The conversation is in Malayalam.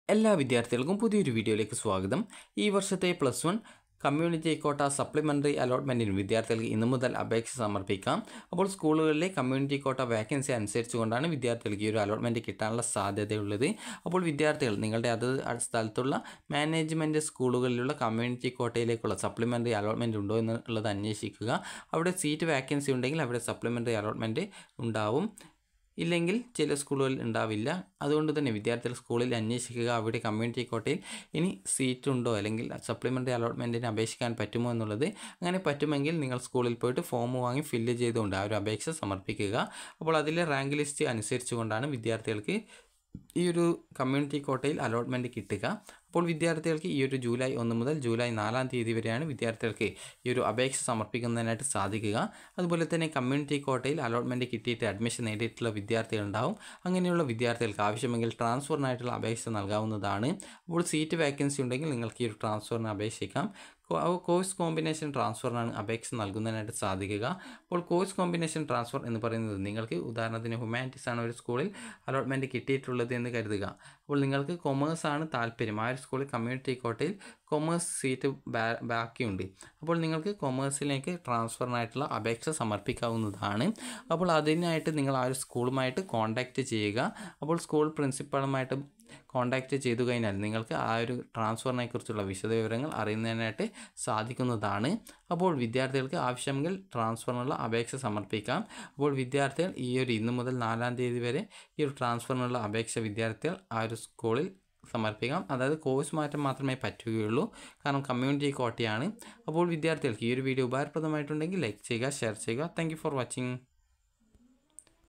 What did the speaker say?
എല്ലാ വിദ്യാർത്ഥികൾക്കും പുതിയൊരു വീഡിയോയിലേക്ക് സ്വാഗതം ഈ വർഷത്തെ plus one community quota supplementary അലോട്ട്മെൻറ്റിന് വിദ്യാർത്ഥികൾക്ക് ഇന്നു മുതൽ അപേക്ഷ സമർപ്പിക്കാം അപ്പോൾ സ്കൂളുകളിലെ കമ്മ്യൂണിറ്റി കോട്ട വേക്കൻസി അനുസരിച്ചുകൊണ്ടാണ് വിദ്യാർത്ഥികൾക്ക് ഈ ഒരു അലോട്ട്മെൻറ്റ് കിട്ടാനുള്ള സാധ്യതയുള്ളത് അപ്പോൾ വിദ്യാർത്ഥികൾ നിങ്ങളുടെ അത് സ്ഥലത്തുള്ള മാനേജ്മെൻറ്റ് സ്കൂളുകളിലുള്ള കമ്മ്യൂണിറ്റി കോട്ടയിലേക്കുള്ള സപ്ലിമെൻ്ററി അലോട്ട്മെൻറ്റ് ഉണ്ടോ എന്നുള്ളത് അന്വേഷിക്കുക അവിടെ സീറ്റ് വേക്കൻസി ഉണ്ടെങ്കിൽ അവിടെ സപ്ലിമെൻ്ററി അലോട്ട്മെൻറ്റ് ഉണ്ടാവും ഇല്ലെങ്കിൽ ചില സ്കൂളുകളിൽ ഉണ്ടാവില്ല അതുകൊണ്ട് തന്നെ വിദ്യാർത്ഥികൾ സ്കൂളിൽ അന്വേഷിക്കുക അവിടെ കമ്മ്യൂണിറ്റി കോട്ടയിൽ ഇനി സീറ്റ് ഉണ്ടോ അല്ലെങ്കിൽ സപ്ലിമെൻ്ററി അലോട്ട്മെൻറ്റിന് അപേക്ഷിക്കാൻ പറ്റുമോ എന്നുള്ളത് അങ്ങനെ പറ്റുമെങ്കിൽ നിങ്ങൾ സ്കൂളിൽ പോയിട്ട് ഫോം വാങ്ങി ഫില്ല് ചെയ്തുകൊണ്ട് ആ ഒരു അപേക്ഷ സമർപ്പിക്കുക അപ്പോൾ അതിലെ റാങ്ക് ലിസ്റ്റ് അനുസരിച്ചുകൊണ്ടാണ് വിദ്യാർത്ഥികൾക്ക് ഈ ഒരു കമ്മ്യൂണിറ്റി കോട്ടയിൽ അലോട്ട്മെൻറ്റ് കിട്ടുക അപ്പോൾ വിദ്യാർത്ഥികൾക്ക് ഈ ഒരു ജൂലൈ ഒന്ന് മുതൽ ജൂലൈ നാലാം തീയതി വരെയാണ് വിദ്യാർത്ഥികൾക്ക് ഈ ഒരു അപേക്ഷ സമർപ്പിക്കുന്നതിനായിട്ട് സാധിക്കുക അതുപോലെ തന്നെ കമ്മ്യൂണിറ്റി കോട്ടയിൽ അലോട്ട്മെൻറ്റ് കിട്ടിയിട്ട് അഡ്മിഷൻ നേടിയിട്ടുള്ള വിദ്യാർത്ഥികളുണ്ടാവും അങ്ങനെയുള്ള വിദ്യാർത്ഥികൾക്ക് ആവശ്യമെങ്കിൽ ട്രാൻസ്ഫറിനായിട്ടുള്ള അപേക്ഷ നൽകാവുന്നതാണ് അപ്പോൾ സീറ്റ് വേക്കൻസി ഉണ്ടെങ്കിൽ നിങ്ങൾക്ക് ഈ ഒരു ട്രാൻസ്ഫറിന് അപേക്ഷിക്കാം കോഴ്സ് കോമ്പിനേഷൻ ട്രാൻസ്ഫറിനാണ് അപേക്ഷ നൽകുന്നതിനായിട്ട് സാധിക്കുക അപ്പോൾ കോഴ്സ് കോമ്പിനേഷൻ ട്രാൻസ്ഫർ എന്ന് പറയുന്നത് നിങ്ങൾക്ക് ഉദാഹരണത്തിന് ഹ്യൂമാനിറ്റീസ് ആണ് ഒരു സ്കൂളിൽ അലോട്ട്മെൻറ്റ് കിട്ടിയിട്ടുള്ളത് എന്ന് കരുതുക അപ്പോൾ നിങ്ങൾക്ക് കൊമേഴ്സ് ആണ് താല്പര്യം ആ ഒരു സ്കൂളിൽ കമ്മ്യൂണിറ്റി കോട്ടയിൽ കൊമേഴ്സ് സീറ്റ് ബാക്കിയുണ്ട് അപ്പോൾ നിങ്ങൾക്ക് കൊമേഴ്സിലേക്ക് ട്രാൻസ്ഫറിനായിട്ടുള്ള അപേക്ഷ സമർപ്പിക്കാവുന്നതാണ് അപ്പോൾ അതിനായിട്ട് നിങ്ങൾ ആ ഒരു സ്കൂളുമായിട്ട് കോൺടാക്റ്റ് ചെയ്യുക അപ്പോൾ സ്കൂൾ പ്രിൻസിപ്പളുമായിട്ട് കോൺടാക്റ്റ് ചെയ്തു കഴിഞ്ഞാൽ നിങ്ങൾക്ക് ആ ഒരു ട്രാൻസ്ഫറിനെ കുറിച്ചുള്ള വിശദവിവരങ്ങൾ അറിയുന്നതിനായിട്ട് സാധിക്കുന്നതാണ് അപ്പോൾ വിദ്യാർത്ഥികൾക്ക് ആവശ്യമെങ്കിൽ ട്രാൻസ്ഫറിനുള്ള അപേക്ഷ സമർപ്പിക്കാം അപ്പോൾ വിദ്യാർത്ഥികൾ ഈ ഒരു ഇന്നു മുതൽ നാലാം തീയതി വരെ ഈ ഒരു ട്രാൻസ്ഫറിനുള്ള അപേക്ഷ വിദ്യാർത്ഥികൾ ആ ഒരു സ്കൂളിൽ സമർപ്പിക്കാം അതായത് കോഴ്സ് മാറ്റം മാത്രമേ പറ്റുകയുള്ളൂ കാരണം കമ്മ്യൂണിറ്റി കോട്ടയാണ് അപ്പോൾ വിദ്യാർത്ഥികൾക്ക് ഈ ഒരു വീഡിയോ ഉപകാരപ്രദമായിട്ടുണ്ടെങ്കിൽ ലൈക്ക് ചെയ്യുക ഷെയർ ചെയ്യുക താങ്ക് ഫോർ വാച്ചിങ്